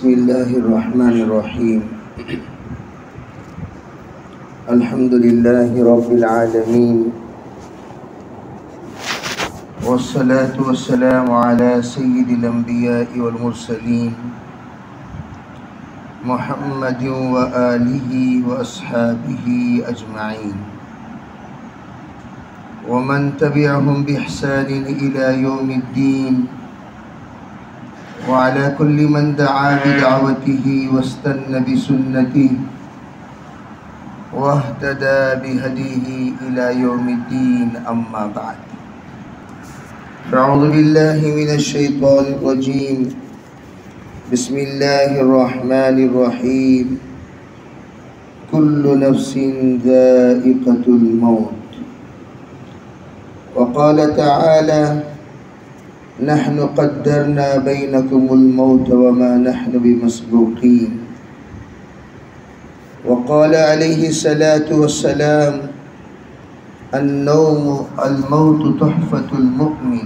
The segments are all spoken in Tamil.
بسم الله الرحمن الرحيم الحمد لله رب العالمين والصلاة والسلام على سيد الأنبياء والمرسلين محمد وآله وأصحابه أجمعين ومن تبعهم بإحسان إلى يوم الدين وعلى كل من دعا بدعوته واستنى بسنته واهتدى بهديه إلى يوم الدين أما بعد أعوذ بالله من الشيطان الرجيم بسم الله الرحمن الرحيم كل نفس ذائقة الموت وقال تعالى نحن قدرنا بينكم الموت وما نحن بمسبوقين وقال عليه الصلاة والسلام النوم الموت تحفة المؤمن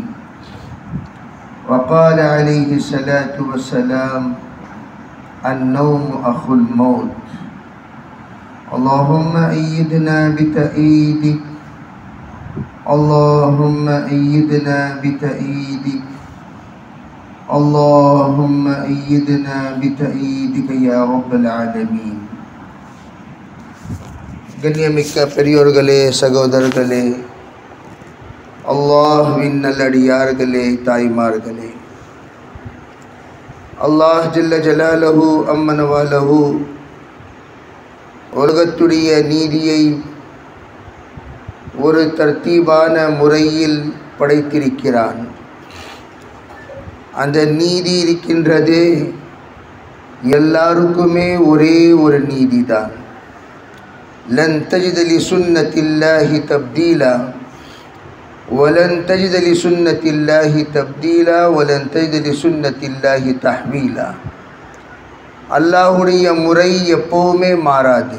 وقال عليه الصلاة والسلام النوم أخو الموت اللهم أيدنا بتأييدك اللهم أيدنا بتأييدك اللهم أيدنا بتأييدك يا رب العالمين கண்ணியமிக்க பெரியோர்களே சகோதரர்களே அல்லாஹ்வின் நல்லடியார்களே தாய்மார்களே அல்லாஹ் ஜல்ல ஜலாலஹு அம்மனவாலஹு உலகத்துடைய நீதியை ஒரு தர்த்தீபான முறையில் படைத்திருக்கிறான் அந்த நீதி இருக்கின்றது எல்லாருக்குமே ஒரே ஒரு நீதி தான் லன் தஜிதலி சுன்னத்தில்லாஹி தப்தீலா ولن تجد لسنة الله تبديلا ولن تجد لسنة الله تحويلا அல்லாஹுடைய முறை எப்போவுமே மாறாது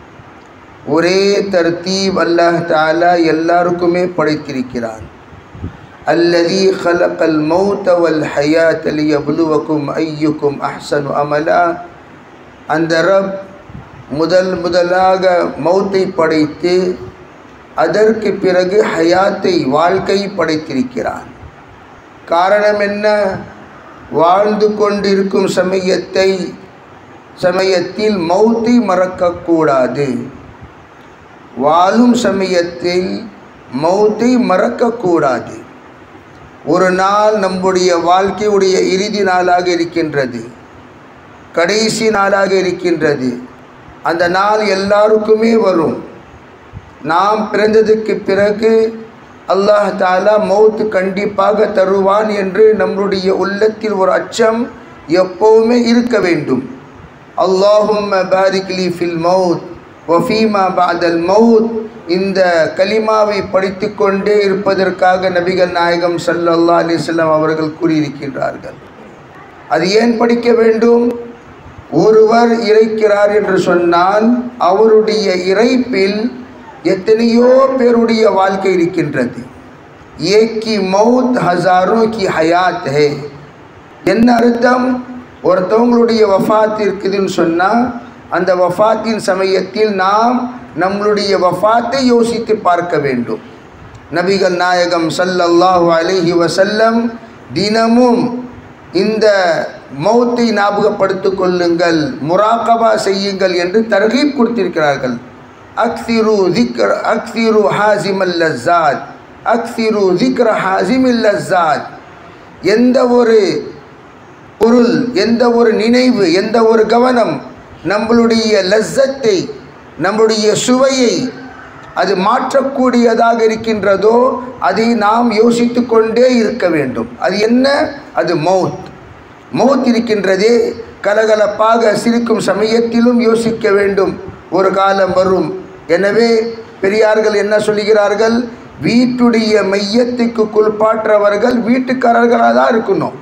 ஒரே தர்த்தீப் அல்லாஹ் தாலா எல்லாருக்குமே படைத்திருக்கிறான் அல்லதி ஹலக்கல் மௌத்த வல் ஹயாத் அலி அபுலுவக்கும் ஐயுக்கும் அஹ்சனு அமலா அந்த ரப் முதல் முதலாக மௌத்தை படைத்து அதற்கு பிறகு ஹயாத்தை வாழ்க்கை படைத்திருக்கிறான் காரணம் என்ன வாழ்ந்து கொண்டிருக்கும் சமயத்தை சமயத்தில் மௌத்தை மறக்கக்கூடாது வாழும் சமயத்தில் மௌத்தை மறக்கக்கூடாது ஒரு நாள் நம்முடைய வாழ்க்கையுடைய இறுதி நாளாக இருக்கின்றது கடைசி நாளாக இருக்கின்றது அந்த நாள் எல்லாருக்குமே வரும் நாம் பிறந்ததுக்கு பிறகு அல்லாஹ் தாலா மௌத்து கண்டிப்பாக தருவான் என்று நம்முடைய உள்ளத்தில் ஒரு அச்சம் எப்போவுமே இருக்க வேண்டும் அல்லாஹும் பாரிக்லி ஃபில் மவுத் வஃபீமா பாதல் மவுத் இந்த கலிமாவை படித்து கொண்டே இருப்பதற்காக நபிகள் நாயகம் சல்லல்லா அலிஸ்லாம் அவர்கள் கூறியிருக்கின்றார்கள் அது ஏன் படிக்க வேண்டும் ஒருவர் இறைக்கிறார் என்று சொன்னால் அவருடைய இறைப்பில் எத்தனையோ பேருடைய வாழ்க்கை இருக்கின்றது ஏக்கி மவுத் ஹசாரோ கி ஹயாத் ஹே என்ன அர்த்தம் ஒருத்தவங்களுடைய வஃபாத் இருக்குதுன்னு சொன்னால் அந்த வஃபாத்தின் சமயத்தில் நாம் நம்மளுடைய வஃபாத்தை யோசித்து பார்க்க வேண்டும் நபிகள் நாயகம் சல்லல்லாஹு அலஹி வசல்லம் தினமும் இந்த மௌத்தை ஞாபகப்படுத்திக் கொள்ளுங்கள் முராக்கபா செய்யுங்கள் என்று தர்கீப் கொடுத்திருக்கிறார்கள் அக்சிரு திக்ர அக்சிரு ஹாசிம் அல்லஸாத் அக்சிரு திக்ர ஹாசிம் இல்லஸாத் எந்த ஒரு பொருள் எந்த ஒரு நினைவு எந்த ஒரு கவனம் நம்மளுடைய லஸ்ஸத்தை நம்முடைய சுவையை அது மாற்றக்கூடியதாக இருக்கின்றதோ அதை நாம் யோசித்து கொண்டே இருக்க வேண்டும் அது என்ன அது மௌத் மௌத் இருக்கின்றதே கலகலப்பாக சிரிக்கும் சமயத்திலும் யோசிக்க வேண்டும் ஒரு காலம் வரும் எனவே பெரியார்கள் என்ன சொல்லுகிறார்கள் வீட்டுடைய மையத்துக்கு குளிப்பாற்றவர்கள் வீட்டுக்காரர்களாக தான் இருக்கணும்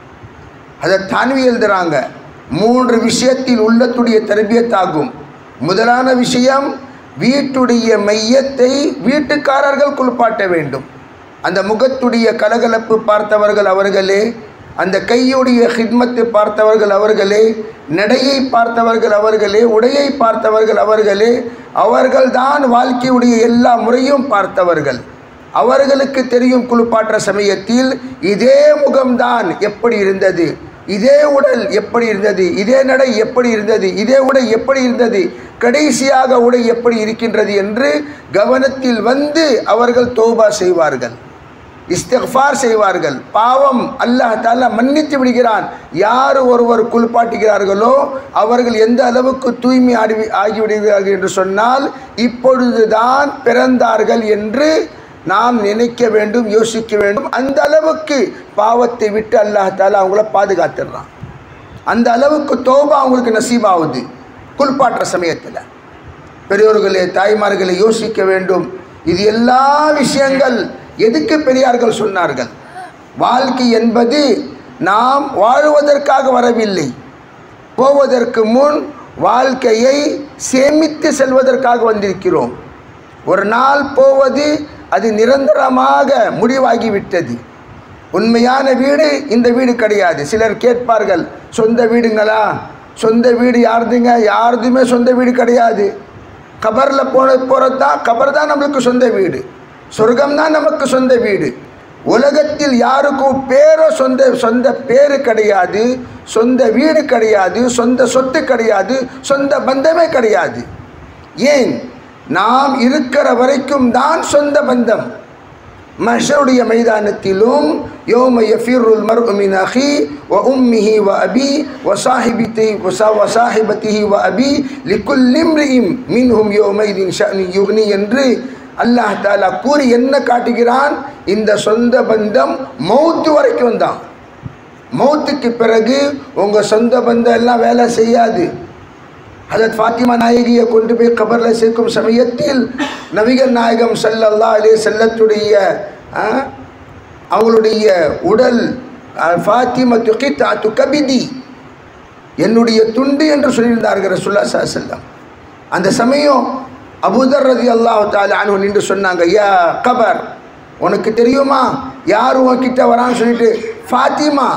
அதை தான்வி எழுதுகிறாங்க மூன்று விஷயத்தில் உள்ளத்துடைய தரபியத்தாகும் முதலான விஷயம் வீட்டுடைய மையத்தை வீட்டுக்காரர்கள் குளிப்பாட்ட வேண்டும் அந்த முகத்துடைய கலகலப்பு பார்த்தவர்கள் அவர்களே அந்த கையுடைய ஹித்மத்தை பார்த்தவர்கள் அவர்களே நடையை பார்த்தவர்கள் அவர்களே உடையை பார்த்தவர்கள் அவர்களே அவர்கள்தான் வாழ்க்கையுடைய எல்லா முறையும் பார்த்தவர்கள் அவர்களுக்கு தெரியும் குளிப்பாற்ற சமயத்தில் இதே முகம்தான் எப்படி இருந்தது இதே உடல் எப்படி இருந்தது இதே நடை எப்படி இருந்தது இதே உடை எப்படி இருந்தது கடைசியாக உடை எப்படி இருக்கின்றது என்று கவனத்தில் வந்து அவர்கள் தௌபா செய்வார்கள் இஸ்திஃபார் செய்வார்கள் பாவம் அல்லாஹ் தாலா மன்னித்து விடுகிறான் யார் ஒருவர் குளிப்பாட்டுகிறார்களோ அவர்கள் எந்த அளவுக்கு தூய்மை ஆடி ஆகிவிடுகிறார்கள் என்று சொன்னால் இப்பொழுதுதான் பிறந்தார்கள் என்று நாம் நினைக்க வேண்டும் யோசிக்க வேண்டும் அந்த அளவுக்கு பாவத்தை விட்டு அல்லாஹ் தாலா அவங்கள பாதுகாத்துடுறான் அந்த அளவுக்கு தோபா அவங்களுக்கு நசீபாகுது குளிப்பாட்டுற சமயத்தில் பெரியோர்களே தாய்மார்களை யோசிக்க வேண்டும் இது எல்லா விஷயங்கள் எதுக்கு பெரியார்கள் சொன்னார்கள் வாழ்க்கை என்பது நாம் வாழுவதற்காக வரவில்லை போவதற்கு முன் வாழ்க்கையை சேமித்து செல்வதற்காக வந்திருக்கிறோம் ஒரு நாள் போவது அது நிரந்தரமாக முடிவாகிவிட்டது உண்மையான வீடு இந்த வீடு கிடையாது சிலர் கேட்பார்கள் சொந்த வீடுங்களா சொந்த வீடு யாருதுங்க யாருதுமே சொந்த வீடு கிடையாது கபரில் போன போகிறது தான் கபர் தான் நம்மளுக்கு சொந்த வீடு சொர்க்கம் தான் நமக்கு சொந்த வீடு உலகத்தில் யாருக்கும் பேரோ சொந்த சொந்த பேரு கிடையாது சொந்த வீடு கிடையாது சொந்த சொத்து கிடையாது சொந்த பந்தமே கிடையாது ஏன் நாம் இருக்கிற வரைக்கும் தான் சொந்த பந்தம் மஷருடைய மைதானத்திலும் யோம யஃபிருல் மர்உ மின் அஹி வ உம்மிஹி வ அபி வ சாஹிபித்தி வ சாஹிபத்திஹி வ அபி லிக்குல் இம்ரிஇம் மின்ஹும் யோமைதின் ஷஅனி யுக்னி என்று அல்லாஹ் தாலா கூறி என்ன காட்டுகிறான் இந்த சொந்த பந்தம் மௌத்து வரைக்கும் தான் மௌத்துக்கு பிறகு உங்கள் சொந்த பந்தம் எல்லாம் வேலை செய்யாது ஹஜரத் ஃபாத்திமா நாயகியை கொண்டு போய் கபரில் சேர்க்கும் சமயத்தில் நபிகள் நாயகம் சல்லல்லா அலே செல்லத்துடைய அவங்களுடைய உடல் ஃபாத்திமா துகித்தா துகபிதி என்னுடைய துண்டு என்று சொல்லியிருந்தார்கள் ரசுல்லா சா செல்லம் அந்த சமயம் அபுதர் ரதி அல்லாஹ் தாலா அனு நின்று சொன்னாங்க யா கபர் உனக்கு தெரியுமா யார் உன்கிட்ட வரான்னு சொல்லிட்டு ஃபாத்திமா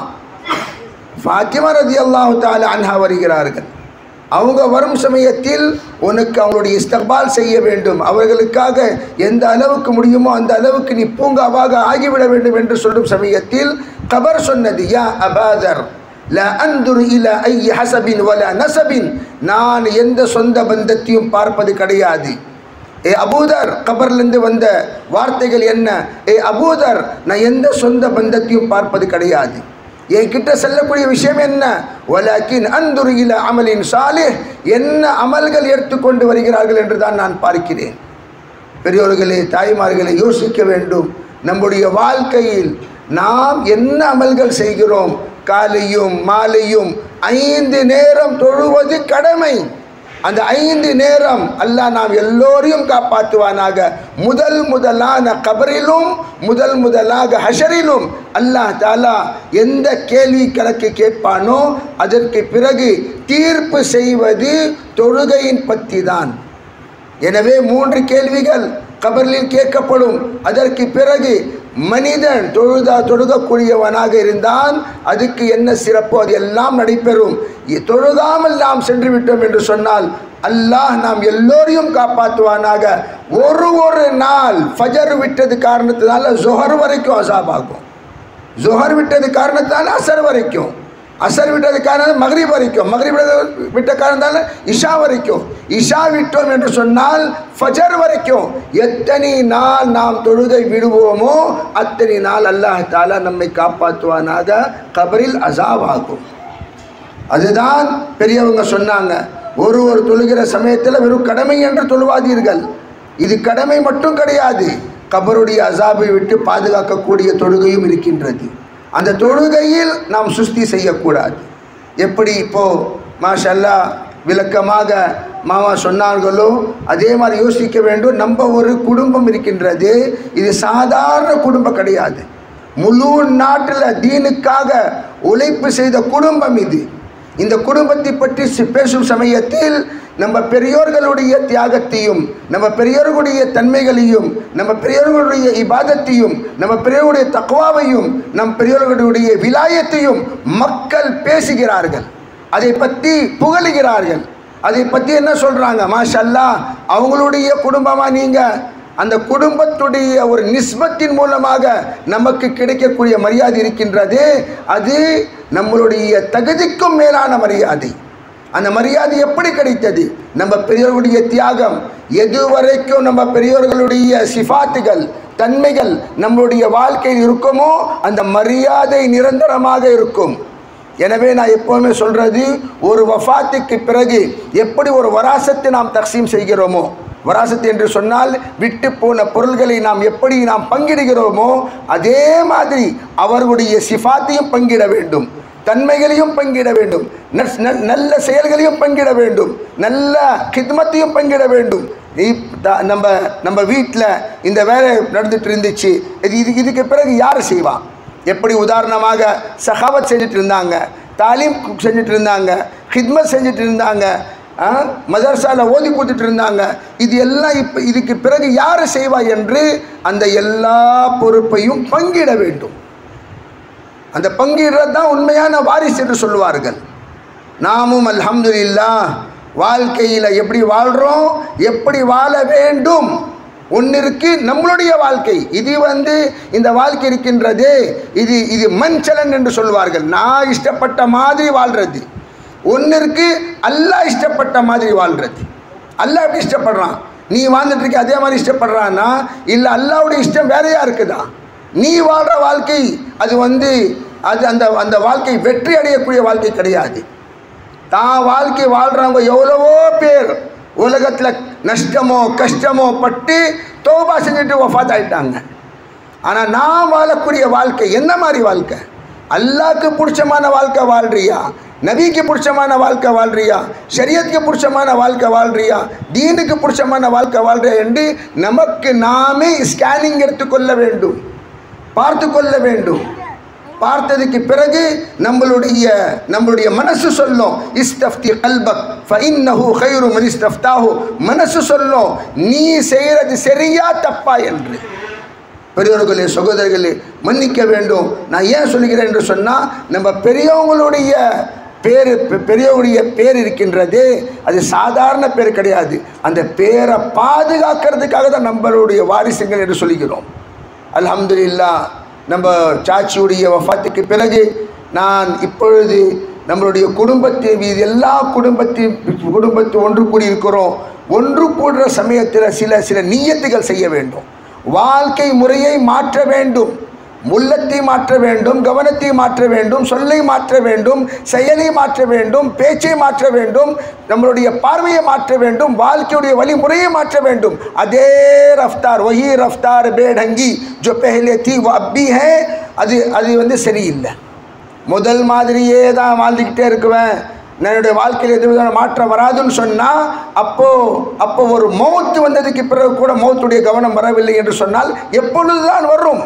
ஃபாத்திமா ரதி அல்லாஹ் தாலா அன்ஹா வருகிறார்கள் அவங்க வரும் சமயத்தில் உனக்கு அவங்களுடைய இஸ்தக்பால் செய்ய வேண்டும் அவர்களுக்காக எந்த அளவுக்கு முடியுமோ அந்த அளவுக்கு நீ பூங்காவாக ஆகிவிட வேண்டும் என்று சொல்லும் சமயத்தில் கபர் சொன்னது யா அபாதர் ல அந்துரு இல ஐ ஹசபின் வல நசபின் நான் எந்த சொந்த பந்தத்தையும் பார்ப்பது கிடையாது ஏ அபூதர் கபர்லேருந்து வந்த வார்த்தைகள் என்ன ஏ அபூதர் நான் எந்த சொந்த பந்தத்தையும் பார்ப்பது கிடையாது என்கிட்ட சொல்லக்கூடிய விஷயம் என்ன வலக்கின் அந்துரு இல அமலின் சாலிஹ் என்ன அமல்கள் எடுத்துக்கொண்டு வருகிறார்கள் என்று தான் நான் பார்க்கிறேன் பெரியோர்களே தாய்மார்களை யோசிக்க வேண்டும் நம்முடைய வாழ்க்கையில் நாம் என்ன அமல்கள் செய்கிறோம் காலையும் மாலையும் ஐந்து நேரம் தொழுவது கடமை அந்த ஐந்து நேரம் அல்லாஹ் நாம் எல்லோரையும் காப்பாற்றுவானாக முதல் முதலான கபரிலும் முதல் முதலாக ஹஷரிலும் அல்லாஹ் தாலா எந்த கேள்வி கணக்கு கேட்பானோ அதற்கு பிறகு தீர்ப்பு செய்வது தொழுகையின் பற்றி தான் எனவே மூன்று கேள்விகள் கபரில் கேட்கப்படும் அதற்கு பிறகு மனிதன் தொழுதா தொழுகக்கூடியவனாக இருந்தால் அதுக்கு என்ன சிறப்போ அது எல்லாம் நடைபெறும் தொழுகாமல் நாம் சென்று விட்டோம் என்று சொன்னால் அல்லாஹ் நாம் எல்லோரையும் காப்பாற்றுவானாக ஒரு ஒரு நாள் ஃபஜர் விட்டது காரணத்தினால ஜொஹர் வரைக்கும் அசாபாகும் ஜொஹர் விட்டது காரணத்தினால அசர் வரைக்கும் அசர் விட்டது காரணம் மகரிப் வரைக்கும் மகரிப் விட்ட காரணத்தால் இஷா வரைக்கும் இஷா விட்டோம் என்று சொன்னால் ஃபஜர் வரைக்கும் எத்தனை நாள் நாம் தொழுகை விடுவோமோ அத்தனை நாள் அல்லாஹ் தாலா நம்மை காப்பாற்றுவானாக கபரில் அசாவாகும் அதுதான் பெரியவங்க சொன்னாங்க ஒரு ஒரு தொழுகிற சமயத்தில் வெறும் கடமை என்று தொழுவாதீர்கள் இது கடமை மட்டும் கிடையாது கபருடைய அசாபை விட்டு பாதுகாக்கக்கூடிய தொழுகையும் இருக்கின்றது அந்த தொழுகையில் நாம் சுஸ்தி செய்யக்கூடாது எப்படி இப்போது மாஷல்லா விளக்கமாக மாமா சொன்னார்களோ அதே மாதிரி யோசிக்க வேண்டும் நம்ம ஒரு குடும்பம் இருக்கின்றது இது சாதாரண குடும்பம் கிடையாது முழு நாட்டில் தீனுக்காக உழைப்பு செய்த குடும்பம் இது இந்த குடும்பத்தை பற்றி பேசும் சமயத்தில் நம்ம பெரியோர்களுடைய தியாகத்தையும் நம்ம பெரியோர்களுடைய தன்மைகளையும் நம்ம பெரியோர்களுடைய இபாதத்தையும் நம்ம பெரியோருடைய தக்குவாவையும் நம் பெரியோர்களுடைய விலாயத்தையும் மக்கள் பேசுகிறார்கள் அதை பற்றி புகழுகிறார்கள் அதை பற்றி என்ன சொல்கிறாங்க மாஷல்லா அவங்களுடைய குடும்பமாக நீங்கள் அந்த குடும்பத்துடைய ஒரு நிஸ்பத்தின் மூலமாக நமக்கு கிடைக்கக்கூடிய மரியாதை இருக்கின்றது அது நம்மளுடைய தகுதிக்கும் மேலான மரியாதை அந்த மரியாதை எப்படி கிடைத்தது நம்ம பெரியோர்களுடைய தியாகம் எதுவரைக்கும் நம்ம பெரியோர்களுடைய சிஃபாத்துகள் தன்மைகள் நம்மளுடைய வாழ்க்கையில் இருக்குமோ அந்த மரியாதை நிரந்தரமாக இருக்கும் எனவே நான் எப்போவுமே சொல்கிறது ஒரு வஃபாத்துக்கு பிறகு எப்படி ஒரு வராசத்தை நாம் தக்சீம் செய்கிறோமோ வராசத்து என்று சொன்னால் விட்டு போன பொருள்களை நாம் எப்படி நாம் பங்கிடுகிறோமோ அதே மாதிரி அவர்களுடைய சிஃபாத்தையும் பங்கிட வேண்டும் தன்மைகளையும் பங்கிட வேண்டும் நஸ்- நல்- நல்ல செயல்களையும் பங்கிட வேண்டும் நல்ல கித்மத்தையும் பங்கிட வேண்டும் இப்- த- நம்ம நம்ம வீட்டில் இந்த வேலை நடந்துட்டு இருந்துச்சு இது இது இதுக்கு பிறகு யார் செய்வா எப்படி உதாரணமாக சகாவத் செஞ்சுட்டு இருந்தாங்க தாலீம் செஞ்சுட்டு இருந்தாங்க ஹித்மத் செஞ்சுட்டு இருந்தாங்க மதர்சாவில் ஓதி கொடுத்துட்டு இருந்தாங்க இது எல்லாம் இப்போ இதுக்கு பிறகு யார் செய்வா என்று அந்த எல்லா பொறுப்பையும் பங்கிட வேண்டும் அந்த பங்கிடுறது தான் உண்மையான வாரிசு என்று சொல்லுவார்கள் நாமும் அல்ஹம்துலில்லாஹ் வாழ்க்கையில் எப்படி வாழ்கிறோம் எப்படி வாழ வேண்டும் ஒன்றிற்கு நம்மளுடைய வாழ்க்கை இது வந்து இந்த வாழ்க்கை இருக்கின்றது இது இது மஞ்சளன் என்று சொல்வார்கள் நான் இஷ்டப்பட்ட மாதிரி வாழ்கிறது ஒன்றிற்கு அல்லாஹ் இஷ்டப்பட்ட மாதிரி வாழ்கிறது அல்லாஹ் எப்படி இஷ்டப்படுறான் நீ வாழ்ந்துட்டு இருக்க அதே மாதிரி இஷ்டப்படுறான்னா இல்லை அல்லாவுடைய இஷ்டம் வேறையா இருக்குதா நீ வாழ்கிற வாழ்க்கை அது வந்து அது அந்த அந்த வாழ்க்கை வெற்றி அடையக்கூடிய வாழ்க்கை கிடையாது தான் வாழ்க்கை வாழ்கிறவங்க எவ்வளவோ பேர் உலகத்தில் நஷ்டமோ கஷ்டமோ பட்டு தோபா செஞ்சுட்டு வஃபாத் ஆயிட்டாங்க ஆனால் நான் வாழக்கூடிய வாழ்க்கை என்ன மாதிரி வாழ்க்கை அல்லாஹ்க்கு பிடிச்சமான வாழ்க்கை வாழ்றியா நபிக்கு பிடிச்சமான வாழ்க்கை வாழ்றியா ஷரியத்துக்கு பிடிச்சமான வாழ்க்கை வாழ்றியா தீனுக்கு பிடிச்சமான வாழ்க்கை வாழ்றியா என்று நமக்கு நாமே ஸ்கேனிங் எடுத்துக்கொள்ள வேண்டும் பார்த்து கொள்ள வேண்டும் பார்த்ததுக்கு பிறகு நம்மளுடைய நம்மளுடைய மனசு சொல்லும் இஸ்தஃப்தி கல்பக் ஃபஇன்னஹு கைரு மன் இஸ்தஃப்தாஹு மனசு சொல்லும் நீ செய்கிறது சரியா தப்பா என்று பெரியவர்களே சகோதரர்களே மன்னிக்க வேண்டும் நான் ஏன் சொல்கிறேன் என்று சொன்னால் நம்ம பெரியவங்களுடைய பேர் பெ- பெரியவங்களுடைய பேர் இருக்கின்றது அது சாதாரண பேர் கிடையாது அந்த பேரை பாதுகாக்கிறதுக்காக தான் நம்மளுடைய வாரிசுகள் என்று சொல்கிறோம் அல்ஹம்துலில்லாஹ் நம்ம சாட்சியுடைய வஃபாத்துக்கு பிறகு நான் இப்பொழுது நம்மளுடைய குடும்பத்தை இது எல்லா குடும்பத்தையும் குடும்பத்தை ஒன்று கூடி இருக்கிறோம் ஒன்று கூடுற சமயத்தில் சில சில நியத்துகள் செய்ய வேண்டும் வாழ்க்கை முறையை மாற்ற வேண்டும் உள்ளத்தை மாற்ற வேண்டும் கவனத்தை மாற்ற வேண்டும் சொல்லை மாற்ற வேண்டும் செயலை மாற்ற வேண்டும் பேச்சை மாற்ற வேண்டும் நம்மளுடைய பார்வையை மாற்ற வேண்டும் வாழ்க்கையுடைய வழிமுறையை மாற்ற வேண்டும் அதே ரஃப்தார் வஹி ரஃப்தார் பேடங்கி ஜோ பெஹலே தீ वो अब भी है அது அது வந்து சரியில்லை முதல் மாதிரியே தான் வாழ்ந்துக்கிட்டே இருக்குவேன் நான் என்னுடைய வாழ்க்கையில் எது விதமான மாற்றம் வராதுன்னு சொன்னால் அப்போ அப்போ ஒரு மௌத்து வந்ததுக்கு பிறகு கூட மௌத்துடைய கவனம் வரவில்லை என்று சொன்னால் எப்பொழுதுதான் வரும்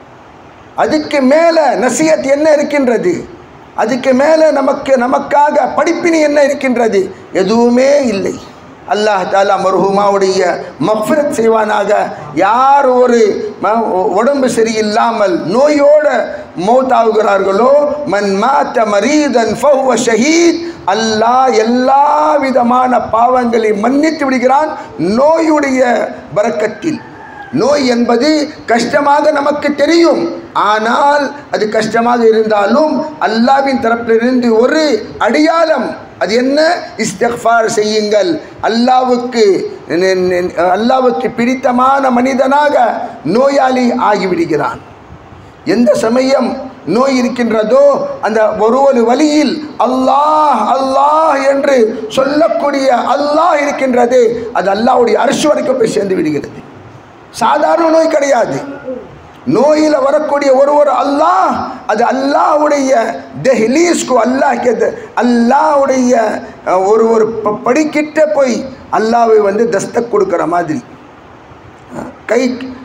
அதுக்கு மேலே நசியத் என்ன இருக்கின்றது அதுக்கு மேலே நமக்கு நமக்காக படிப்பினி என்ன இருக்கின்றது எதுவுமே இல்லை அல்லாஹ் தாலா மருஹுமாவுடைய மஃபிரத் செய்வானாக யார் ஒரு ம- உடம்பு சரியில்லாமல் நோயோட மௌத்தாகுகிறார்களோ மன் மாத்த மரீதன் ஃபஹுவ ஷஹீத் அல்லாஹ் எல்லா விதமான பாவங்களை மன்னித்து விடுகிறான் நோயுடைய பரக்கத்தில் நோய் என்பது கஷ்டமாக நமக்கு தெரியும் ஆனால் அது கஷ்டமாக இருந்தாலும் அல்லாவின் தரப்பிலிருந்து ஒரு அடையாளம் அது என்ன இஸ்திக்ஃபார் செய்யுங்கள் அல்லாவுக்கு நி- நி- அல்லாவுக்கு பிடித்தமான மனிதனாக நோயாளி ஆகிவிடுகிறான் எந்த சமயம் நோய் இருக்கின்றதோ அந்த ஒரு ஒரு வழியில் அல்லாஹ் அல்லாஹ் என்று சொல்லக்கூடிய அல்லாஹ் இருக்கின்றது அது அல்லாஹ்வுடைய அரிசி வரைக்கும் போய் சேர்ந்து விடுகிறது சாதாரண நோய் கிடையாது நோயில் வரக்கூடிய ஒரு ஒரு அல்லாஹ் அது அல்லாஹ்வுடைய தெஹ்லீஸ்க்கு அல்லாஹ் கேது அல்லாஹ்வுடைய அஹ், ஒரு ஒரு ப- படிக்கிட்ட போய் அல்லாஹ்வை வந்து தஸ்தக் கொடுக்குற மாதிரி அஹ், கை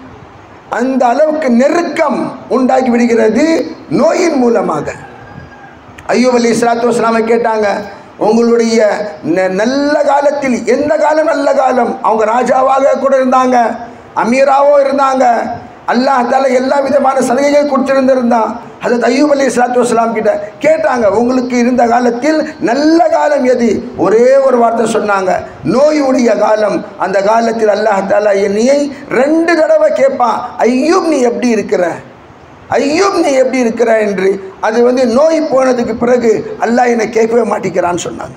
அந்த அளவுக்கு நெருக்கம் உண்டாக்கி விடுகிறது நோயின் மூலமாக ஐயூப் அலி இஸ்லாத்து வஸ்லாமை கேட்டாங்க உங்களுடைய ந- நல்ல காலத்தில் எந்த காலம் நல்ல காலம் அவங்க ராஜாவாக கூட இருந்தாங்க அமீராவோ இருந்தாங்க அல்லாஹ் தால எல்லா விதமான சலுகைகள் கொடுத்திருந்திருந்தான் அது ஐயூப் அலி இஸ்லாத்து வஸ்லாம் கிட்ட கேட்டாங்க உங்களுக்கு இருந்த காலத்தில் நல்ல காலம் எது ஒரே ஒரு வார்த்தை சொன்னாங்க நோயுடைய காலம் அந்த காலத்தில் அல்லாஹ் தாலா என்னையை ரெண்டு தடவை கேட்பான் ஐயூப் நீ எப்படி இருக்கிற ஐயூப் நீ எப்படி இருக்கிற என்று அது வந்து நோய் போனதுக்கு பிறகு அல்லாஹ் என்னை கேட்கவே மாட்டேங்கிறான்னு சொன்னாங்க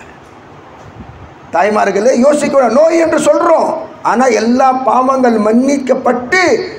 தாய்மார்களே யோசிக்கணும் நோய் என்று சொல்கிறோம் ஆனால் எல்லா பாவங்கள் மன்னிக்கப்பட்டு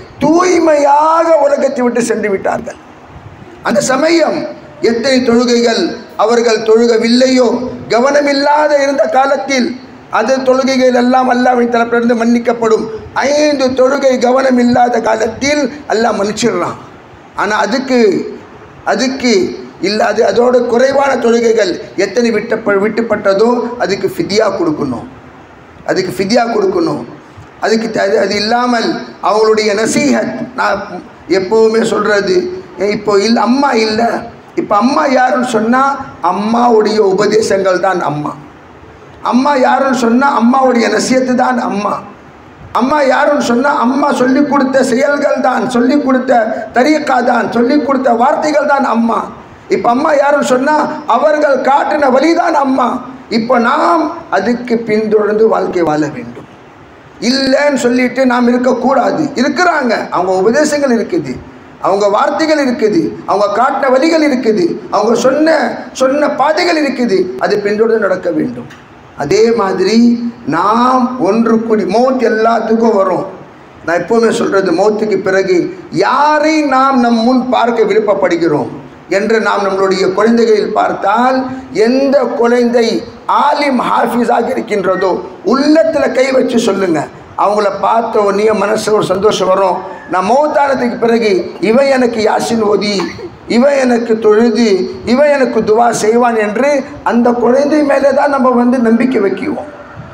தூய்மையாக உலகத்தை விட்டு சென்று விட்டார்கள் அந்த சமயம் எத்தனை தொழுகைகள் அவர்கள் தொழுகவில்லையோ கவனமில்லாத இருந்த காலத்தில் அது தொழுகைகள் எல்லாம் அல்லாவின் தரப்பிலிருந்து மன்னிக்கப்படும் ஐந்து தொழுகை கவனம் இல்லாத காலத்தில் அல்லாஹ் மன்னிச்சிடுறான் ஆனால் அதுக்கு அதுக்கு இல்லை அது அதோட குறைவான தொழுகைகள் எத்தனை விட்ட விட்டுப்பட்டதோ அதுக்கு ஃபிதியா கொடுக்கணும் அதுக்கு ஃபிதியா கொடுக்கணும் அதுக்கு த- அது அது இல்லாமல் அவங்களுடைய நசீஹத் நான் எப்போவுமே சொல்கிறது இப்போ இல்லை அம்மா இல்லை இப்போ அம்மா யாருன்னு சொன்னால் அம்மாவுடைய உபதேசங்கள் தான் அம்மா அம்மா யாருன்னு சொன்னால் அம்மாவுடைய நசியத்து தான் அம்மா அம்மா யாருன்னு சொன்னால் அம்மா சொல்லி கொடுத்த செயல்கள் தான் சொல்லி கொடுத்த தரியக்கா தான் சொல்லி கொடுத்த வார்த்தைகள் தான் அம்மா இப்போ அம்மா யாருன்னு சொன்னால் அவர்கள் காட்டின வழிதான் அம்மா இப்போ நாம் அதுக்கு பின்தொடர்ந்து வாழ்க்கை வாழ வேண்டும் இல்லைன்னு சொல்லிட்டு நாம் இருக்கக்கூடாது இருக்கிறாங்க அவங்க உபதேசங்கள் இருக்குது அவங்க வார்த்தைகள் இருக்குது அவங்க காட்டின வழிகள் இருக்குது அவங்க சொன்ன சொன்ன பாதைகள் இருக்குது அது பின்தொடர்ந்து நடக்க வேண்டும் அதே மாதிரி நாம் ஒன்று கூடி மௌத் எல்லாத்துக்கும் வரும் நான் எப்போவுமே சொல்கிறது மௌத்துக்கு பிறகு யாரை நாம் நம் முன் பார்க்க விருப்பப்படுகிறோம் என்று நாம் நம்மளுடைய குழந்தைகளில் பார்த்தால் எந்த குழந்தை ஆலிம் ஹாஃபிஸாக இருக்கின்றதோ உள்ளத்தில் கை வச்சு சொல்லுங்க அவங்கள பார்த்த உடனே மனசு ஒரு சந்தோஷம் வரும் நான் மௌத்தானதுக்கு பிறகு இவன் எனக்கு யாசின் ஓதி இவன் எனக்கு தொழுது இவன் எனக்கு துவா செய்வான் என்று அந்த குழந்தை மேலே தான் நம்ம வந்து நம்பிக்கை வைக்குவோம்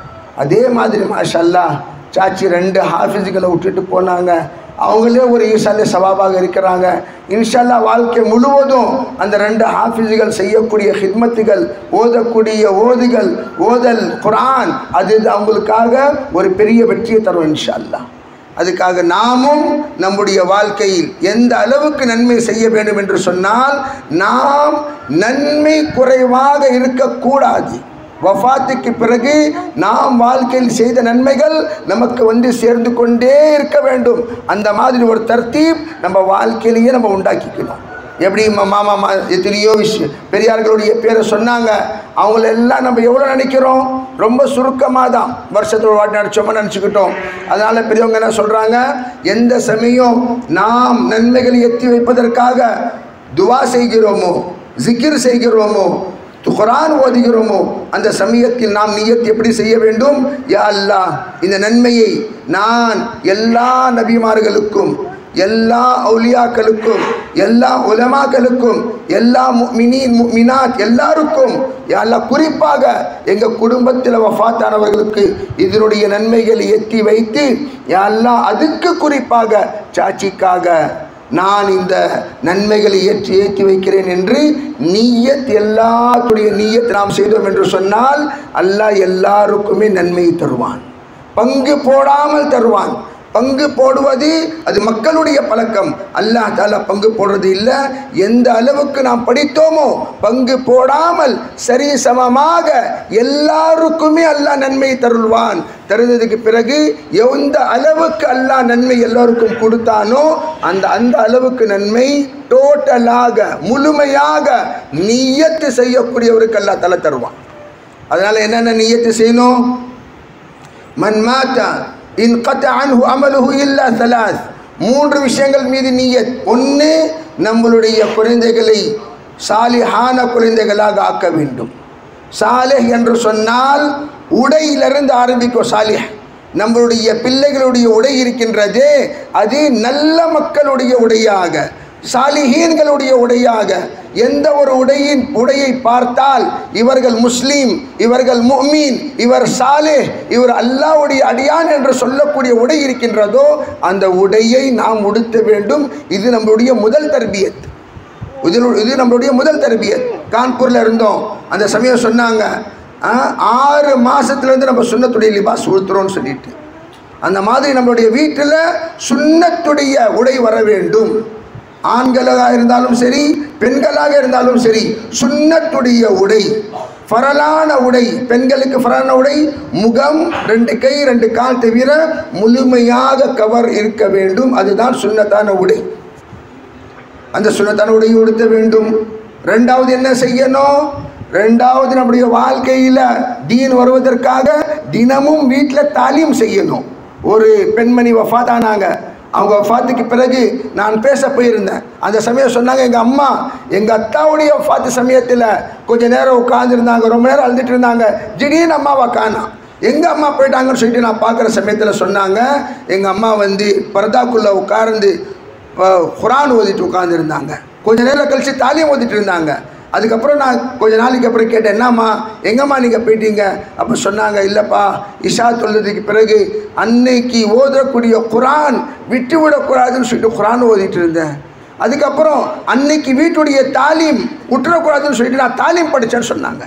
அதே மாதிரி மாஷல்லா சாச்சி ரெண்டு ஹாஃபிஸுகளை விட்டுட்டு போனாங்க அவங்களே ஒரு ஈசாலே சவாபாக இருக்கிறாங்க இன்ஷல்லா வாழ்க்கை முழுவதும் அந்த ரெண்டு ஹாஃபிஸுகள் செய்யக்கூடிய ஹித்மத்துகள் ஓதக்கூடிய ஓதுகள் ஓதல் குரான் அது அவங்களுக்காக ஒரு பெரிய வெற்றியை தரும் இன்ஷல்லா அதுக்காக நாமும் நம்முடைய வாழ்க்கையில் எந்த அளவுக்கு நன்மை செய்ய வேண்டும் என்று சொன்னால் நாம் நன்மை குறைவாக இருக்கக்கூடாது வஃபாத்துக்கு பிறகு நாம் வாழ்க்கையில் செய்த நன்மைகள் நமக்கு வந்து சேர்ந்து கொண்டே இருக்க வேண்டும் அந்த மாதிரி ஒரு தர்த்தீப் நம்ம வாழ்க்கையிலேயே நம்ம உண்டாக்கிக்கணும் எப்படி ம- மாமா மா எத்தனையோ விஷயம் பெரியார்களுடைய பேரை சொன்னாங்க அவங்கள எல்லாம் நம்ம எவ்வளோ நினைக்கிறோம் ரொம்ப சுருக்கமாக தான் வருஷத்தோட வாட்டி நினச்சோமா நினச்சிக்கிட்டோம் அதனால் பெரியவங்க என்ன சொல்கிறாங்க எந்த சமயம் நாம் நன்மைகளை எத்தி வைப்பதற்காக துவா செய்கிறோமோ ஜிகிர் செய்கிறோமோ து- குர்ஆன் ஓதுகிறோமோ அந்த சமயத்தில் நாம் நியத் எப்படி செய்ய வேண்டும் யா அல்லாஹ் இந்த நன்மையை நான் எல்லா நபிமார்களுக்கும் எல்லா அவுலியாக்களுக்கும் எல்லா உலமாக்களுக்கும் எல்லா முஃமினீன் முஃமினாத் எல்லாருக்கும் யா அல்லாஹ் குறிப்பாக எங்கள் குடும்பத்தில் வஃபாத்தானவர்களுக்கு இதனுடைய நன்மைகளை எத்தி வைத்து யா அல்லாஹ் அதுக்கு குறிப்பாக சாட்சிக்காக நான் இந்த நன்மைகளை ஏற்றி ஏற்றி வைக்கிறேன் என்று நீயத் எல்லாத்துடைய நீயத் நாம் செய்தோம் என்று சொன்னால் அல்லாஹ் எல்லாருக்குமே நன்மையை தருவான் பங்கு போடாமல் தருவான் பங்கு போடுவது அது மக்களுடைய பழக்கம் அல்லாஹ் தாலா பங்கு போடுறது இல்லை எந்த அளவுக்கு நாம் படித்தோமோ பங்கு போடாமல் சரி சமமாக எல்லாருக்குமே அல்லாஹ் நன்மை தருள்வான் தருந்ததுக்கு பிறகு எந்த அளவுக்கு அல்லாஹ் நன்மை எல்லோருக்கும் கொடுத்தானோ அந்த அந்த அளவுக்கு நன்மை டோட்டலாக முழுமையாக நியத்து செய்யக்கூடியவருக்கு அல்லாஹ் தலை தருவான் அதனால் என்னென்ன நியத்து செய்யணும் மன் மாத்தா இன் கத்த அன்ஹு அமலுஹு இல்லா சலாஸ் மூன்று விஷயங்கள் மீது நீயத் ஒன்று நம்மளுடைய குழந்தைகளை சாலிஹான குழந்தைகளாக ஆக்க வேண்டும் சாலிஹ் என்று சொன்னால் உடையிலிருந்து ஆரம்பிக்கும் சாலிஹ் நம்மளுடைய பிள்ளைகளுடைய உடை இருக்கின்றதே அது நல்ல மக்களுடைய உடையாக சாலிஹீன்களுடைய உடையாக எந்த ஒரு உடையின் உடையை பார்த்தால் இவர்கள் முஸ்லீம் இவர்கள் முஃமின் இவர் சாலே இவர் அல்லாஹ்வுடைய அடியான் என்று சொல்லக்கூடிய உடை இருக்கின்றதோ அந்த உடையை நாம் உடுத்த வேண்டும் இது நம்மளுடைய முதல் தர்பியத் இது இது நம்மளுடைய முதல் தர்பியத் கான்பூரில் இருந்தோம் அந்த சமயம் சொன்னாங்க ஆ, ஆறு மாசத்துலேருந்து நம்ம சுண்ணத்துடைய லிபாஸ் உடுத்துறோம்னு சொல்லிட்டு அந்த மாதிரி நம்மளுடைய வீட்டில் சுண்ணத்துடைய உடை வர வேண்டும் ஆண்களாக இருந்தாலும் சரி பெண்களாக இருந்தாலும் சரி சுண்ணத்துடைய உடை ஃபரலான உடை பெண்களுக்கு ஃபரலான உடை முகம் ரெண்டு கை ரெண்டு கால் தவிர முழுமையாக கவர் இருக்க வேண்டும் அதுதான் சுண்ணத்தான உடை அந்த சுண்ணத்தான உடையை உடுத்த வேண்டும் ரெண்டாவது என்ன செய்யணும் ரெண்டாவது நம்முடைய வாழ்க்கையில் தீன் வருவதற்காக தினமும் வீட்டில் தாலீம் செய்யணும் ஒரு பெண்மணி வஃபாத்தானாங்க அவங்க வஃபாத்துக்கு பிறகு நான் பேச போயிருந்தேன் அந்த சமயம் சொன்னாங்க எங்கள் அம்மா எங்கள் அத்தாவுடைய வஃபாத்து சமயத்தில் கொஞ்ச நேரம் உட்காந்துருந்தாங்க ரொம்ப நேரம் அழுதுட்டு இருந்தாங்க திடீர்னு அம்மாவை காணோம் எங்கள் அம்மா போயிட்டாங்கன்னு சொல்லிட்டு நான் பார்க்குற சமயத்தில் சொன்னாங்க எங்கள் அம்மா வந்து பர்தாக்குள்ளே உட்கார்ந்து இப்போ குரான் ஓதிட்டு உட்காந்துருந்தாங்க கொஞ்ச நேரம் கழித்து தாலியம் ஓதிட்டு இருந்தாங்க அதுக்கப்புறம் நான் கொஞ்ச நாளைக்கு அப்புறம் கேட்டேன் என்னம்மா எங்கம்மா நீங்கள் போயிட்டீங்க அப்போ சொன்னாங்க இல்லைப்பா இஷா தொழுதுக்கு பிறகு அன்னைக்கு ஓதக்கூடிய குரான் விட்டு விடக்கூடாதுன்னு சொல்லிட்டு குரான் ஓதிட்டு இருந்தேன் அதுக்கப்புறம் அன்னைக்கு வீட்டுடைய தாலீம் விட்டுறக்கூடாதுன்னு சொல்லிட்டு நான் தாலீம் படித்தேன்னு சொன்னாங்க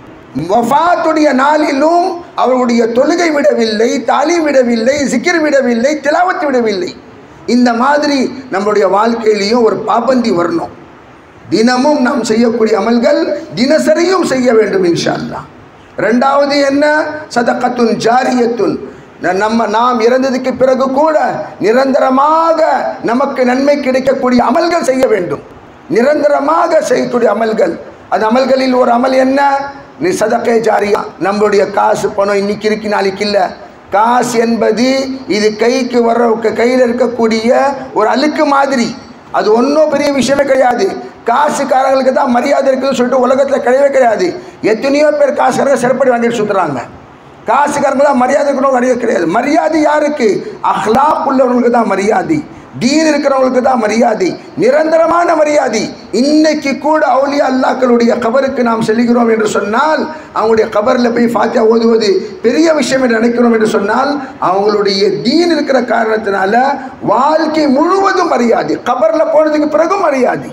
வஃபாத்துடைய நாளிலும் அவருடைய தொழுகை விடவில்லை தாலீம் விடவில்லை சிக்கிர் விடவில்லை திலாவத்து விடவில்லை இந்த மாதிரி நம்மளுடைய வாழ்க்கையிலையும் ஒரு பாபந்தி வரணும் தினமும் நாம் செய்யக்கூடிய அமல்கள் தினசரியும் செய்ய வேண்டும் இன்ஷா அல்லாஹ் ரெண்டாவது என்ன சதகத்துன் ஜாரியத்துன் ந- நம்ம நாம் இறந்ததுக்கு பிறகு கூட நிரந்தரமாக நமக்கு நன்மை கிடைக்கக்கூடிய அமல்கள் செய்ய வேண்டும் நிரந்தரமாக செய்யக்கூடிய அமல்கள் அந்த அமல்களில் ஒரு அமல் என்ன நீ சதக்கை ஜாரியா நம்மளுடைய காசு பணம் இன்னைக்கு இருக்கு நாளைக்கு இல்லை காசு என்பது இது கைக்கு வர்ற கையில் இருக்கக்கூடிய ஒரு அழுக்கு மாதிரி அது ஒன்றும் பெரிய விஷயமே கிடையாது காசுக்காரங்களுக்கு தான் மரியாதை இருக்குதுன்னு சொல்லிட்டு உலகத்தில் கிடையவே கிடையாது எத்தனையோ பேர் காசுக்காரங்க சிறப்படி வாங்கிட்டு சுற்றுறாங்க காசுக்காரங்க தான் மரியாதை இருக்கணும் கிடையாது கிடையாது மரியாதை யாருக்கு அஹ்லாக் உள்ளவங்களுக்கு தான் மரியாதை தீன் இருக்கிறவங்களுக்கு தான் மரியாதை நிரந்தரமான மரியாதை இன்னைக்கு கூட அவுலியா அல்லாக்களுடைய கபருக்கு நாம் செல்கிறோம் என்று சொன்னால் அவங்களுடைய கபரில் போய் ஃபாத்தியா ஓதுவது பெரிய விஷயம் என்று நினைக்கிறோம் என்று சொன்னால் அவங்களுடைய தீன் இருக்கிற காரணத்தினால வாழ்க்கை முழுவதும் மரியாதை கபரில் போனதுக்கு பிறகும் மரியாதை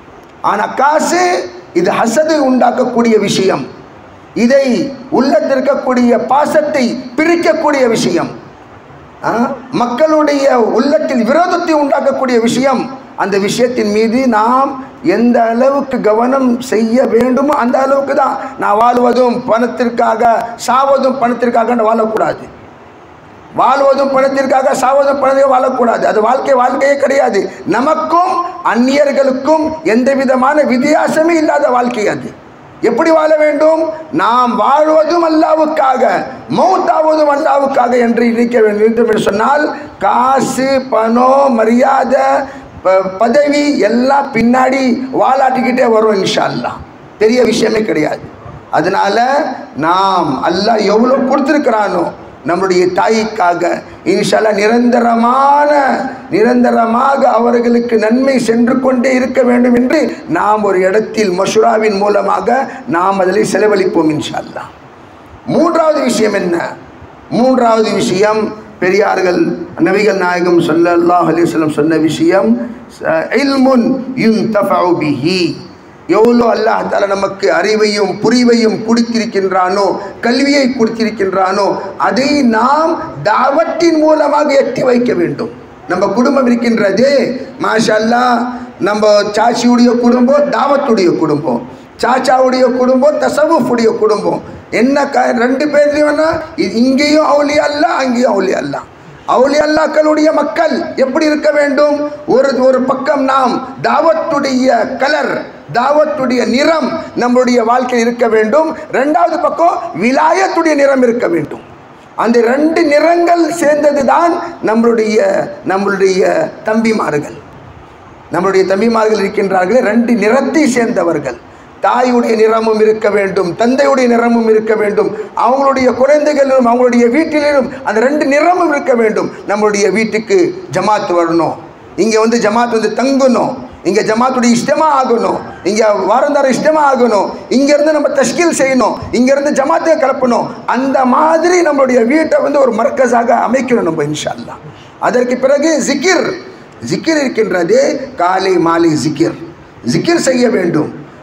ஆனால் காசு இது ஹசதை உண்டாக்கக்கூடிய விஷயம் இதை உள்ளத்தில் இருக்கக்கூடிய பாசத்தை பிரிக்கக்கூடிய விஷயம் ஆ? மக்களுடைய உள்ளத்தில் விரோதத்தை உண்டாக்கக்கூடிய விஷயம் அந்த விஷயத்தின் மீது நாம் எந்த அளவுக்கு கவனம் செய்ய வேண்டுமோ அந்த அளவுக்கு தான் நான் வாழ்வதும் பணத்திற்காக சாவதும் பணத்திற்காக வாழக்கூடாது வாழ்வதும் பணத்திற்காக சாவதும் பணத்திற்காக வாழக்கூடாது அது வாழ்க்கை வாழ்க்கையே கிடையாது நமக்கும் அந்நியர்களுக்கும் எந்த விதமான வித்தியாசமே இல்லாத வாழ்க்கை அது எப்படி வாழ வேண்டும் நாம் வாழ்வதும் அல்லாவுக்காக மௌத்தாவதும் அல்லாவுக்காக என்று நினைக்க வேண்டும் என்று சொன்னால் காசு பணம் மரியாதை ப- பதவி எல்லாம் பின்னாடி வாலாட்டிக்கிட்டே வரும் இன்ஷா அல்லாஹ் பெரிய விஷயமே கிடையாது அதனால நாம் அல்லாஹ் எவ்வளோ கொடுத்துருக்கிறானோ நம்முடைய தாய்க்காக இன்ஷால்லா நிரந்தரமான நிரந்தரமாக அவர்களுக்கு நன்மை சென்று கொண்டே இருக்க வேண்டும் என்று நாம் ஒரு இடத்தில் மஷுராவின் மூலமாக நாம் அதில் செலவழிப்போம் இன்ஷால்லா மூன்றாவது விஷயம் என்ன மூன்றாவது விஷயம் பெரியார்கள் நபிகள் நாயகம் ஸல்லல்லாஹு அலைஹி வஸல்லம் சொன்ன விஷயம் ச- இல்முன் யுன்தஃபஉ பிஹி எவ்வளோ அல்லாஹ் தால நமக்கு அறிவையும் புரிவையும் கொடுத்திருக்கின்றானோ கல்வியை கொடுத்திருக்கின்றானோ அதை நாம் தாவத்தின் மூலமாக எட்டி வைக்க வேண்டும் நம்ம குடும்பம் இருக்கின்றது மாஷா அல்லாஹ் நம்ம சாச்சியுடைய குடும்பம் தாவத்துடைய குடும்பம் சாச்சாவுடைய குடும்பம் தசவுடைய குடும்பம் என்ன க ரெண்டு பேர்லையும் இங்கேயும் அவுலியா அல்ல அங்கேயும் அவுலியா அல்ல அவுலியா அல்லாக்களுடைய மக்கள் எப்படி இருக்க வேண்டும் ஒரு ஒரு பக்கம் நாம் தாவத்துடைய கலர் தாவத்துடைய நிறம் நம்முடைய வாழ்க்கையில் இருக்க வேண்டும் ரெண்டாவது பக்கம் விலாயத்துடைய நிறம் இருக்க வேண்டும் அந்த ரெண்டு நிறங்கள் சேர்ந்தது தான் நம்மளுடைய நம்மளுடைய தம்பிமார்கள் நம்மளுடைய தம்பிமார்கள் இருக்கின்றார்களே ரெண்டு நிறத்தை சேர்ந்தவர்கள் தாயுடைய நிறமும் இருக்க வேண்டும் தந்தையுடைய நிறமும் இருக்க வேண்டும் அவங்களுடைய குழந்தைகளிலும் அவங்களுடைய வீட்டிலும் அந்த ரெண்டு நிறமும் இருக்க வேண்டும் நம்மளுடைய வீட்டுக்கு ஜமாத் வரணும் இங்கே வந்து ஜமாத் வந்து தங்கணும் இங்கே ஜமாத்துடைய இஷ்டமாக ஆகணும் இங்கே வாரந்தார இஷ்டமாக ஆகணும் இங்கேருந்து நம்ம தஷ்கீல் செய்யணும் இங்கேருந்து ஜமாத்தை கலப்பணும் அந்த மாதிரி நம்மளுடைய வீட்டை வந்து ஒரு மர்க்கஸாக அமைக்கணும் நம்ம இன்ஷா அல்லாஹ் அதற்கு பிறகு ஜிக்கிர் ஜிக்கிர் இருக்கின்றது காலை மாலை ஜிக்கிர் ஜிக்கிர் செய்ய வேண்டும்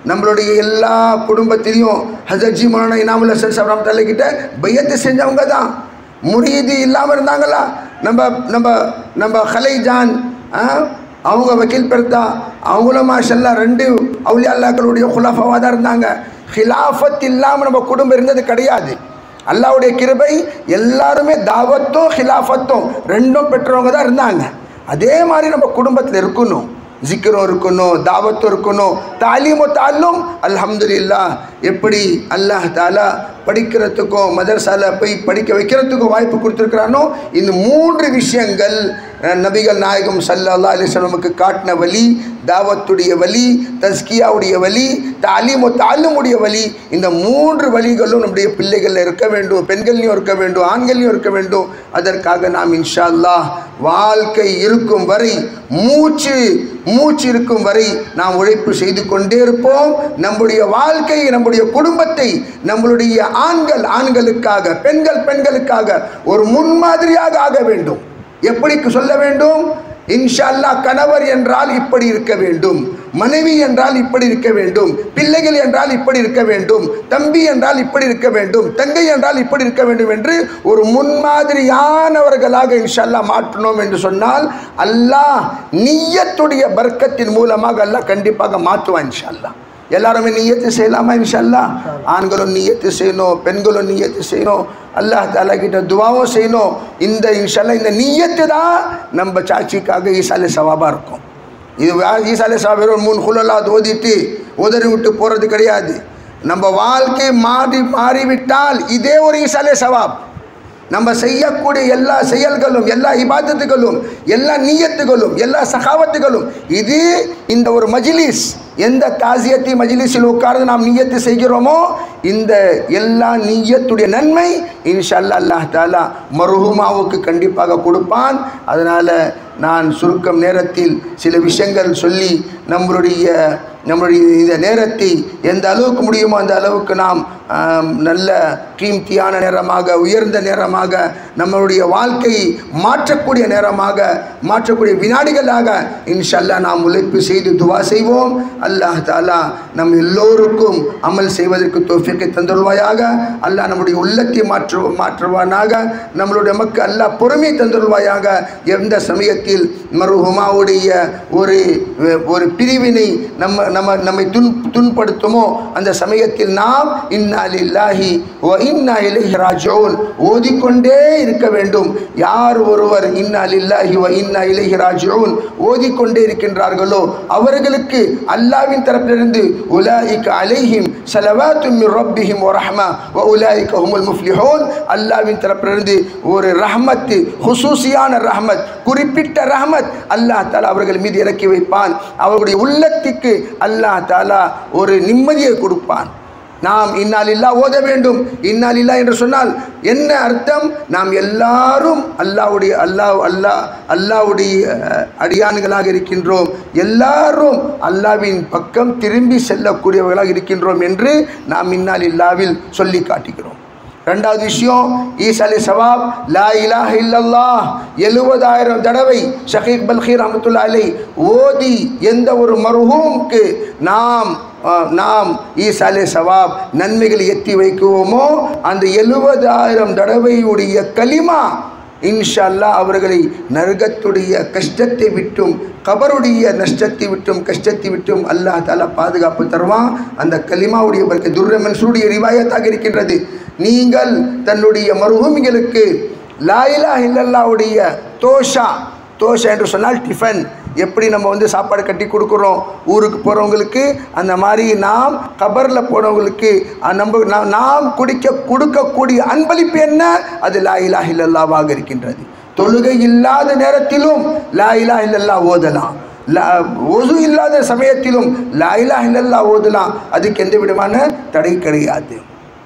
நம்மளுடைய எல்லா குடும்பத்திலையும் ஹசர்ஜி மௌலானா இனாமுல் ஹசன் சாப் ரஹமத்துல்லாஹி கிட்ட பையத்து செஞ்சவங்க தான் முரீது இல்லாமல் இருந்தாங்களா நம்ம நம்ம நம்ம ஹலைஜான் ஆ, அவங்க வக்கீல் பெருத்தா அவங்களும் மாஷல்லா ரெண்டு அவுலியா அல்லாக்களுடைய குலாஃபாவாக தான் இருந்தாங்க ஹிலாஃபத் இல்லாமல் நம்ம குடும்பம் இருந்தது கிடையாது அல்லாவுடைய கிருபை எல்லாருமே தாவத்தும் ஹிலாஃபத்தும் ரெண்டும் பெற்றவங்க தான் இருந்தாங்க அதே மாதிரி நம்ம குடும்பத்தில் இருக்கணும் ஜிக்கரும் இருக்கணும் தாவத்தும் இருக்கணும் தாலீமோ தாலும் அல்ஹம்துலில்லா எப்படி அல்லாஹ் தாலா படிக்கிறதுக்கும் மதரசால போய் படிக்க வைக்கிறதுக்கும் வாய்ப்பு கொடுத்துருக்கிறானோ இந்த மூன்று விஷயங்கள் அஹ், நபிகள் நாயகம் சல்லல்லா அலிஸ்லமுக்கு காட்டின வழி தாவத்துடைய வழி தஸ்கியாவுடைய வழி தாலீமோ தாலுமுடைய வழி இந்த மூன்று வழிகளும் நம்முடைய பிள்ளைகளில் இருக்க வேண்டும் பெண்கள்லையும் இருக்க வேண்டும் ஆண்கள்லையும் இருக்க வேண்டும் அதற்காக நாம் இன்ஷா அல்லாஹ் வாழ்க்கை இருக்கும் வரை மூச்சு மூச்சு இருக்கும் வரை நாம் உழைப்பு செய்து கொண்டே இருப்போம் நம்முடைய வாழ்க்கையை நம்முடைய குடும்பத்தை நம்மளுடைய ஆண்கள் ஆண்களுக்காக பெண்கள் பெண்களுக்காக ஒரு முன்மாதிரியாக ஆக வேண்டும் எப்படி சொல்ல வேண்டும் இன்ஷா அல்லாஹ் கணவர் என்றால் இப்படி இருக்க வேண்டும் மனைவி என்றால் இப்படி இருக்க வேண்டும் பிள்ளைகள் என்றால் இப்படி இருக்க வேண்டும் தம்பி என்றால் இப்படி இருக்க வேண்டும் தங்கை என்றால் இப்படி இருக்க வேண்டும் என்று ஒரு முன்மாதிரியானவர்களாக இன்ஷா அல்லாஹ் மாற்றணும் என்று சொன்னால் அல்லாஹ் நிய்யத்துடைய பர்க்கத்தின் மூலமாக அல்லாஹ் கண்டிப்பாக மாற்றுவான் இன்ஷா அல்லாஹ் எல்லாருமே நியத்து செய்யலாமா இன்ஷா அல்லாஹ் ஆண்களும் நியத்து செய்யணும் பெண்களும் நியத்து செய்யணும் அல்லாஹ் தாலா கிட்ட துவாவும் செய்யணும் இந்த இன்ஷா அல்லாஹ் இந்த நியத்து தான் நம்ம சாட்சிக்காக ஈசாலே சவாபாக இருக்கும் இது யா- ஈசாலே சவாப் வெறும் மூணு குலலா ஓதிட்டு உதறி விட்டு போகிறது கிடையாது நம்ம வாழ்க்கை மாறி மாறிவிட்டால் இதே ஒரு ஈசாலே சவாப் நம்ம செய்யக்கூடிய எல்லா செயல்களும் எல்லா இபாதத்துகளும் எல்லா நியத்துகளும் எல்லா சகாவத்துகளும் இது இந்த ஒரு மஜ்லிஸ் எந்த தாசியத்தை மஜ்லிஸில் உட்கார்ந்து நாம் நியத்து செய்கிறோமோ இந்த எல்லா நியத்துடைய நன்மை இன்ஷா அல்லாஹ் அல்லாஹ் தாலா மருஹுமாவுக்கு கண்டிப்பாக கொடுப்பான் அதனால் நான் சுருக்கம் நேரத்தில் சில விஷயங்கள் சொல்லி நம்மளுடைய நம்மளுடைய இந்த நேரத்தை எந்த அளவுக்கு முடியுமோ அந்த அளவுக்கு நாம் ஆம், நல்ல கீம்தியான நேரமாக உயர்ந்த நேரமாக நம்மளுடைய வாழ்க்கையை மாற்றக்கூடிய நேரமாக மாற்றக்கூடிய வினாடிகளாக இன்ஷல்லா நாம் உழைப்பு செய்து துவா செய்வோம் அல்லாஹ் தாலா நம் எல்லோருக்கும் அமல் செய்வதற்கு தோஃபிக்கை தந்துள்வாயாக அல்லாஹ் நம்முடைய உள்ளத்தை மாற்று மாற்றுவானாக நம்மளுடைய மக்கள் அல்லாஹ் பொறுமை தந்துள்வாயாக எந்த சமயத்தில் மருஹுமாவுடைய ஒரு ஒரு பிரிவினை நம்ம நம்ம நம்மை துன் துன்படுத்துமோ அந்த சமயத்தில் நாம் இன்னா லில்லாஹி வ இன்னா இலைஹி ராஜிஊன் ஓதிக்கொண்டே இருக்க வேண்டும் யார் ஒருவர் இன்னா லில்லாஹி வ இன்னா இலைஹி ராஜிஊன் ஓதிக்கொண்டே இருக்கின்றார்களோ அவர்களுக்கு அல்லாஹ்வின் தரப்பிலிருந்து உலாயிக அலைஹிம் ஸலவாத்தும் மின் ரப்பிஹிம் வ ரஹ்மா வ உலாயிக ஹுமுல் முஃப்லிஹூன் அல்லாஹ்வின் தரப்பிலிருந்து ஒரு ரஹ்மத்து ஹுசூசியான ரஹ்மத் குறிப்பிட்ட ரஹ்மத் அல்லாஹ் தாலா அவர்கள் மீது இறக்கி வைப்பான் அவர்களுடைய உள்ளத்துக்கு அல்லாஹ் தாலா ஒரு நிம்மதியை கொடுப்பான் நாம் இன்னாலில்லா ஓத வேண்டும் இன்னாலில்லா என்று சொன்னால் என்ன அர்த்தம் நாம் எல்லாரும் அல்லாஹ்வுடைய அல்லாஹ் அல்லாஹ் அல்லாஹ்வுடைய அஹ், அடியான்களாக இருக்கின்றோம் எல்லாரும் அல்லாஹ்வின் பக்கம் திரும்பி செல்லக்கூடியவர்களாக இருக்கின்றோம் என்று நாம் இன்னாலில்லாவில் சொல்லி காட்டுகிறோம் ரெண்டாவது விஷயம் ஈசா அலி சவாப் லா இலாஹ இல்லல்லாஹ் எழுபதாயிரம் தடவை ஷஹீக் பல்கீர் ரஹமத்துல்லா அலை ஓதி எந்த ஒரு மருஹூமுக்கு நாம் அஹ், நாம் ஈசா அலி சவாப் நன்மைகளை எத்தி வைக்குவோமோ அந்த எழுபதாயிரம் தடவையுடைய கலிமா இன்ஷா அல்லாஹ் அவர்களை நரகத்துடைய கஷ்டத்தை விட்டும் கபருடைய நஷ்டத்தை விட்டும் கஷ்டத்தை விட்டும் அல்லாஹ் தாலா பாதுகாப்பு தருவான் அந்த கலிமாவுடைய பர்க்க துர்ர மன்சூருடைய ரிவாயத்தாக இருக்கின்றது நீங்கள் தன்னுடைய மருகூமிகளுக்கு லாயிலா இல்லல்லாவுடைய தோஷா தோஷா என்று சொன்னால் டிஃபன் எப்படி நம்ம வந்து சாப்பாடு கட்டி கொடுக்குறோம் ஊருக்கு போகிறவங்களுக்கு அந்த மாதிரி நாம் கபரில் போனவங்களுக்கு அஹ், நம்ம நா- நாம் குடிக்க கொடுக்கக்கூடிய அன்பளிப்பு என்ன அது லா இலாஹ இல்லல்லாவாக இருக்கின்றது தொழுகை இல்லாத நேரத்திலும் லா இலாஹ இல்லல்லா ஓதலாம் லா ஒது இல்லாத சமயத்திலும் லா இலாஹ இல்லல்லா ஓதலாம் அதுக்கு எந்த விதமான தடை கிடையாது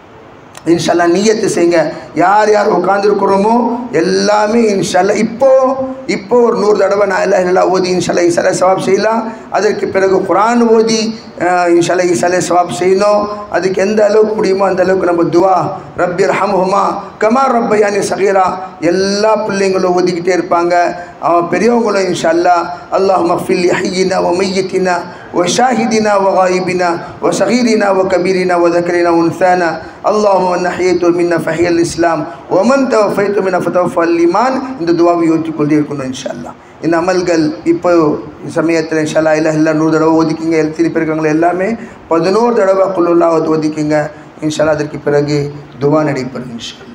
இன்ஷல்லா நீயத்து செய்யுங்க யார் யார் உட்காந்துருக்குறோமோ எல்லாமே இன்ஷல்லா இப்போ இப்போ ஒரு நூறு தடவை நான் எல்லாம் எல்லாம் ஓதி இன்ஷல்லா இசலை சவாப் செய்யலாம் அதற்கு பிறகு குரான் ஓதி அஹ், இன்ஷல்லா இசலை சவாப் செய்யணும் அதுக்கு எந்த அளவுக்கு முடியுமோ அந்த அளவுக்கு நம்ம துவா ரப்பி ரஹமுமா கமா ரப்பையானி சகீரா எல்லா பிள்ளைங்களும் ஓதிக்கிட்டே இருப்பாங்க அவன் பெரியவங்களும் இன்ஷல்லா அல்லாஹ் மஃபில் ஹையினா வ மையத்தினா وشاهدنا وغائبنا وصغيرنا وكبيرنا وذكرنا وانثانا اللهم من احييت منا فحي الاسلام ومن توفيت منا فتوفى الايمان இந்த துவாவை யோசித்துக்கொண்டே இருக்கணும் இன்ஷா அல்லாஹ் இந்த அமல்கள் இப்போ சமயத்தில் இன்ஷால்லா இல்லை இல்லை நூறு தடவை ஒதுக்கிங்க திருப்பி இருக்கவங்க எல்லாமே பதினோரு தடவை குள்ளுல்லாவது ஒதுக்கிங்க இன்ஷால்லா அதற்கு பிறகு துவா நடைபெறும் இன்ஷா